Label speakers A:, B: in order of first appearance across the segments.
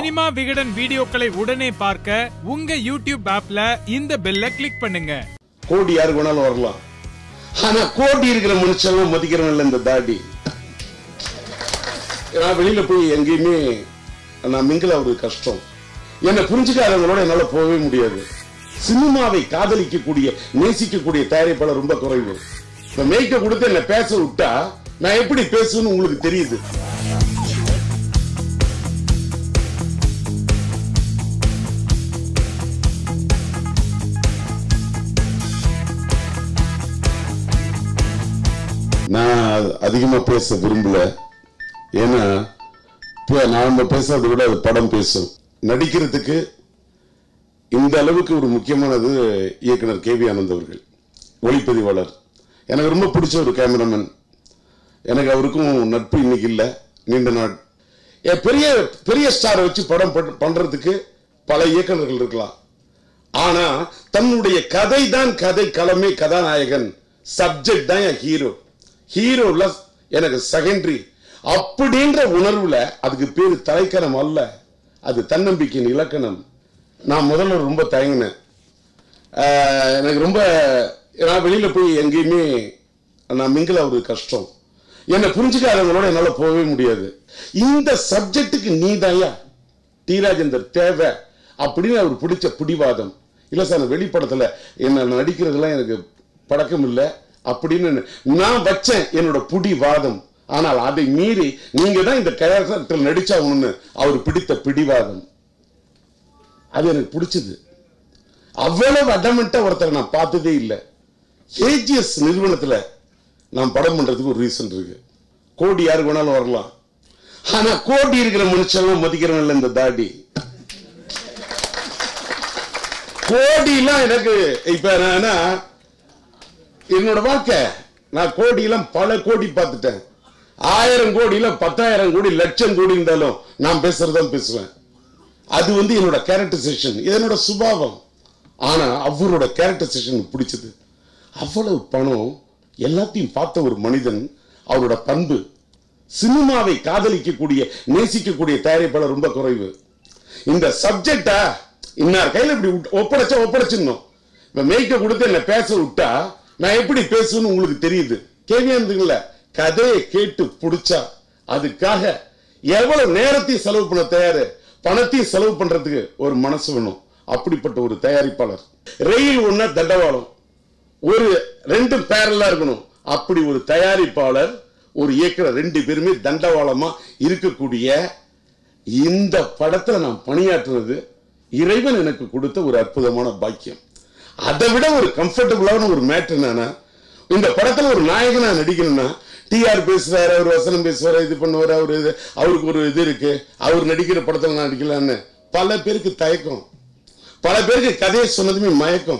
A: Cinema Vikatan வீடியோக்களை உடனே பார்க்க உங்க யூடியூப் ஆப்ல இந்த பெல்ல கிளிக் பண்ணுங்க
B: கோடி யாருக்கு வேணாலும் வரலாம் ஆனா கோடி இருக்கிற மனுஷன் மதிக்கிறவன் இல்ல இந்த தாடி நான் வெளியில போய் எங்கேயுமே நான் மிங்கில் ஆகுறது கஷ்டம் என்னை புரிஞ்சுக்காதவங்களோட என்னால போகவே முடியாது சினிமாவை காதலிக்கக்கூடிய நேசிக்கக்கூடிய தயாரிப்பாளர் ரொம்ப குறைவு இப்ப மேய்க்க கொடுத்து என்ன பேச விட்டா நான் எப்படி பேசுன்னு உங்களுக்கு தெரியுது நான் அதிகமா பேச விரும்பல ஏன்னா இப்ப நாம பேசுறதை விட அது படம் பேசும் நடிக்கிறதுக்கு இந்த அளவுக்கு ஒரு முக்கியமானது இயக்குனர் கே வி ஆனந்த் அவர்கள் ஒளிப்பதிவாளர் எனக்கு ரொம்ப பிடிச்ச ஒரு கேமராமேன் எனக்கு அவருக்கும் நட்பு இன்னைக்கு இல்லை நீண்ட நாள் ஏன் பெரிய பெரிய ஸ்டாரை வச்சு படம் பண்- பண்றதுக்கு பல இயக்குனர்கள் இருக்கலாம் ஆனா தன்னுடைய கதை தான் கதை களமே கதாநாயகன் சப்ஜெக்ட் தான் என் ஹீரோ ஹீரோல எனக்கு செகண்டரி அப்படின்ற உணர்வுல அதுக்கு பேரு தலைக்கணம் அல்ல அது தன்னம்பிக்கையின் இலக்கணம் நான் முதல்ல ரொம்ப தயங்கினேன் ஆஹ் எனக்கு ரொம்ப நான் வெளியில போய் எங்கேயுமே நான் மிங்கில் ஆகுறது கஷ்டம் என்னை புரிஞ்சுக்காதவங்களோட என்னால போகவே முடியாது இந்த சப்ஜெக்ட்டுக்கு நீதாயா டி ராஜேந்தர் தேவை அப்படின்னு அவர் பிடிச்ச பிடிவாதம் இல்ல சார் நான் வெளிப்படத்துல என்ன நடிக்கிறதுலாம் எனக்கு பழக்கம் இல்லை அப்படின்னு நான் வச்சேன் என்னோட பிடிவாதம் ஆனால் அதை மீறி நீங்க தான் இந்த கேரக்டர் நடிச்சாகணும்னு அவர் பிடித்த பிடிவாதம் அது எனக்கு பிடிச்சது அவ்வளவு அடமெண்டா ஒருத்தரை நான் பார்த்ததே இல்லை ஏஜிஎஸ் நிறுவனத்துல நான் படம் பண்றதுக்கு ஒரு ரீசன் இருக்கு கோடி யாருக்கு வேணாலும் வரலாம் ஆனா கோடி இருக்கிற மனுஷன் மதிக்கிறவன் இல்ல இந்த தாடி கோடிலாம் எனக்கு இப்ப நான் என்ன, என்னோட வாழ்க்கை நான் கோடியெல்லாம் பல கோடி பார்த்துட்டேன் ஆயிரம் கோடியில பத்தாயிரம் கோடி லட்சம் கோடி இருந்தாலும் நான் பேசுறதான் பேசுவேன் அது வந்து என்னோட கேரக்டரைசேஷன் என்னோட சுபாவம் ஆனா அவரோட கேரக்டரைசேஷன் பிடிச்சது அவ்வளவு பணம் எல்லாத்தையும் பார்த்த ஒரு மனிதன் அவரோட பண்பு சினிமாவை காதலிக்கக்கூடிய நேசிக்கக்கூடிய தயாரிப்பாளர் ரொம்ப குறைவு இந்த சப்ஜெக்டா இன்னார் கையில இப்படி விட்டு- ஒப்படைச்சா ஒப்படைச்சிடணும் இப்ப மேய்க்க கொடுத்து என்ன பேச விட்டா நான் எப்படி பேசுன்னு உங்களுக்கு தெரியுது கேவியாந்துங்கள கதையை கேட்டு பிடிச்சா அதுக்காக எவ்வளவு நேரத்தையும் செலவு பண்ண தயாரு பணத்தையும் செலவு பண்றதுக்கு ஒரு மனசு வேணும் அப்படிப்பட்ட ஒரு தயாரிப்பாளர் ரயில் ஒண்ணா தண்டவாளம் ஒரு ரெண்டும் பேரலா இருக்கணும் அப்படி ஒரு தயாரிப்பாளர் ஒரு இயக்குனர் ரெண்டு பேருமே தண்டவாளமா இருக்கக்கூடிய இந்த படத்துல நான் பணியாற்றுறது இறைவன் எனக்கு கொடுத்த ஒரு அற்புதமான பாக்கியம் அதை விட ஒரு கம்ஃபர்டபுளான ஒரு மேட்ரு என்னன்னா இந்த படத்துல ஒரு நாயகனா நடிக்கணும்னா டிஆர் பேசுறாரு அவர் வசனம் பேசுவாரு இது பண்ணுவாரு அவர் இது அவருக்கு ஒரு இது இருக்கு அவர் நடிக்கிற படத்துல நான் நடிக்கலான்னு பல பேருக்கு தயக்கம் பல பேருக்கு கதையை சொன்னதுமே மயக்கம்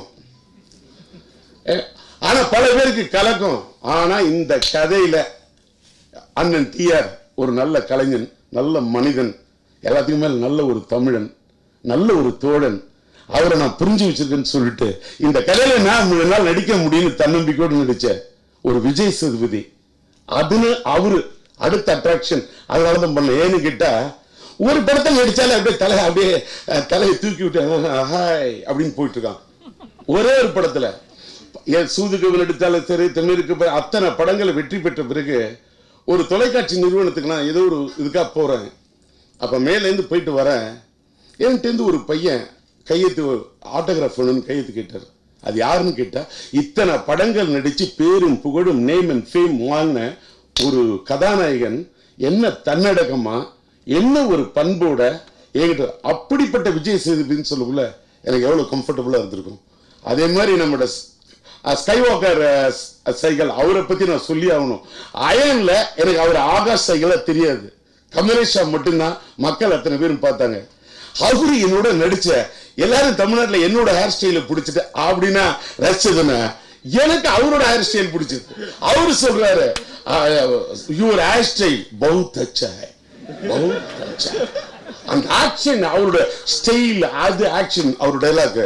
B: ஏ, ஆனா பல பேருக்கு கலக்கம் ஆனா இந்த கதையில அண்ணன் டிஆர் ஒரு நல்ல கலைஞன் நல்ல மனிதன் எல்லாத்துக்கும் மேல நல்ல ஒரு தமிழன் நல்ல ஒரு தோழன் அவரை நான் புரிஞ்சு வச்சிருக்கேன்னு சொல்லிட்டு இந்த கதையில நான் மூணு நாள் நடிக்க முடியும்னு தன்னம்பிக்கையோடு நடிச்ச ஒரு விஜய் சேதுபதி அதுன்னு அவரு அடுத்த அட்ராக்ஷன் அதனால தான் பண்ண ஏன்னு கேட்டா ஒரு படத்தில் நடிச்சாலே அப்படியே தலை அப்படியே அஹ், தலையை தூக்கி விட்டு ஹாய் அப்படின்னு போயிட்டு இருக்கான் ஒரே ஒரு படத்துல என் சூதுகவு நடித்தாலும் சரி தென்னிருக்கு ப- அத்தனை படங்களை வெற்றி பெற்ற பிறகு ஒரு தொலைக்காட்சி நிறுவனத்துக்கு நான் ஏதோ ஒரு இதுக்காக போறேன் அப்ப மேலேருந்து போயிட்டு வரேன் என்கிட்டேருந்து ஒரு பையன் கையெழுத்து ஆட்டோகிராஃப் வேணும்னு கையெழுத்து கேட்டார் அது யாருன்னு கேட்டா இத்தனை படங்கள் நடிச்சு பேரும் புகழும் நேம் அண்ட் ஃபேம் வாங்கின ஒரு கதாநாயகன் என்ன தன்னடக்கமா என்ன ஒரு பண்போட என்கிட்ட அப்படிப்பட்ட விஜய் சேதுபதினு சொல்லக்குள்ள எனக்கு எவ்வளவு கம்ஃபர்டபுளா இருந்திருக்கும் அதே மாதிரி நம்மளோட ஸ்கை வாக்கர் சைக்கிள் அவரை பத்தி நான் சொல்லி ஆகணும் அயன்ல எனக்கு அவர் ஆகாஷ் சைக்கிளா தெரியாது கமலேஷா மட்டும்தான் மக்கள் அத்தனை பேரும் பார்த்தாங்க அவரு என்னோட நடிச்ச எல்லாரும் தமிழ்நாட்டுல என்னோட ஹேர் ஸ்டைல பிடிச்சிட்டு அப்படின்னா ரசிச்சதுன்னா எனக்கு அவரோட ஹேர் ஸ்டைல் பிடிச்சது அவரு சொல்றாரு யுவர் ஹேர் ஸ்டைல் பௌத் அச்சா ஹை பௌத் அச்சா ஹை." அந்த ஆக்ஷன் அவரோட ஸ்டைல் அது ஆக்ஷன் அவரோட டைலாக்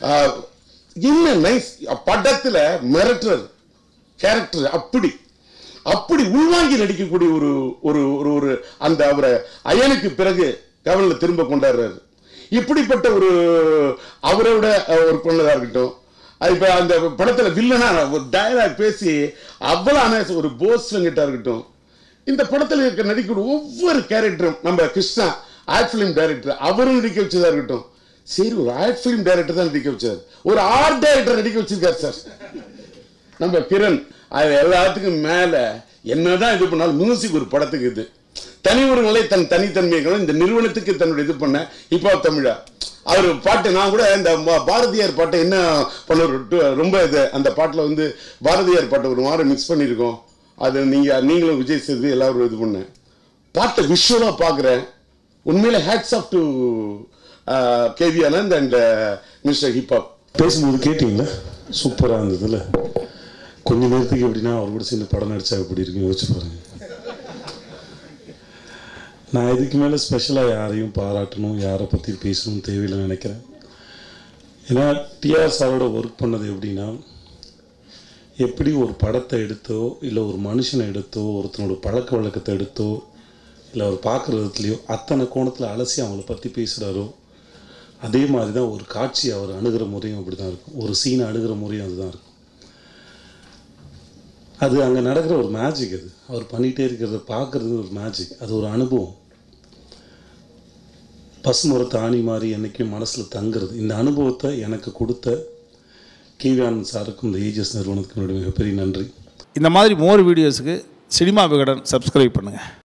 B: என்ன நைஸ் படத்துல மிரட்டர் கேரக்டர் அப்படி அப்படி உள்வாங்கி நடிக்கக்கூடிய ஒரு ஒரு ஒரு ஒரு அந்த அவரை அயனுக்கு பிறகு கவனில் திரும்ப கொண்டாடுறாரு இப்படிப்பட்ட ஒரு அவரோட ஒரு பண்ணதா இருக்கட்டும் அது இப்ப அந்த படத்துல வில்லனா ஒரு டயலாக் பேசி அவ்வளவு அனாயச ஒரு போஸ் வெங்கட்டா இருக்கட்டும் இந்த படத்துல இருக்க நடிக்கிற ஒவ்வொரு கேரக்டரும் நம்ம கிருஷ்ணா ஆர்ட் ஃபிலிம் டைரக்டர் அவரும் நடிக்க வச்சதா இருக்கட்டும் சரி ஒரு ஆர்ட் ஃபிலிம் டைரக்டர் தான் நடிக்க வச்சார் ஒரு ஆர்ட் டைரக்டர் நடிக்க வச்சிருக்காரு சார் நம்ம கிரண் அது எல்லாத்துக்கும் மேல என்னதான் இது பண்ணாலும் மியூசிக் ஒரு படத்துக்கு இது தனி ஒருங்களை தன் தனித்தன்மைகளும் இந்த நிறுவனத்துக்கு தன்னுடைய இது பண்ண இப்போ தமிழா அவர் பாட்டு நான் கூட இந்த ம- பாரதியார் பாட்டை என்ன பண்ண ஒரு டு- ரொம்ப இது அந்த பாட்டில் வந்து பாரதியார் பாட்டை ஒரு வாரம் மிக்ஸ் பண்ணியிருக்கோம் அது நீங்கள் நீங்களும் விஜய் சேது எல்லாரும் இது பண்ண பாட்டை விஷுவலாக பார்க்குறேன் உண்மையில hats off to KV Anand and mister Hiphop
C: பேசும்போது கேட்டிங்களா சூப்பராக இருந்ததுல கொஞ்ச நேரத்துக்கு எப்படின்னா அவர் கூட சேர்ந்து படம் நடிச்சா எப்படி இருக்கு யோசிச்சு பாருங்க நான் இதுக்கு மேலே ஸ்பெஷலாக யாரையும் பாராட்டணும் யாரை பற்றி பேசணும் தேவையில்லை நினைக்கிறேன் ஏன்னா டிஆர் சாரோட ஒர்க் பண்ணது எப்படின்னா எப்படி ஒரு படத்தை எடுத்தோ இல்லை ஒரு மனுஷனை எடுத்தோ ஒருத்தனோட பழக்க வழக்கத்தை எடுத்தோ இல்லை அவர் பார்க்குற விதத்துலையோ அத்தனை கோணத்தில் அலசி அவங்கள பற்றி பேசுகிறாரோ அதே மாதிரி தான் ஒரு காட்சி அவர் அணுகிற முறையும் அப்படி தான் இருக்கும் ஒரு சீனை அணுகிற முறையும் அதுதான் இருக்கும் அது அங்கே நடக்கிற ஒரு மேஜிக் அது அவர் பண்ணிகிட்டே இருக்கிறத பார்க்குறது ஒரு மேஜிக் அது ஒரு அனுபவம் பசுமரத்து ஆணி மாதிரி என்றைக்கும் மனசில் தங்குறது இந்த அனுபவத்தை எனக்கு கொடுத்த கேவியானந்த் சாருக்கும் இந்த ஏஜஸ் நிறுவனத்துக்கு என்னுடைய மிகப்பெரிய நன்றி
D: இந்த மாதிரி மோர் வீடியோஸுக்கு சினிமா விகடன் சப்ஸ்கிரைப் பண்ணுங்கள்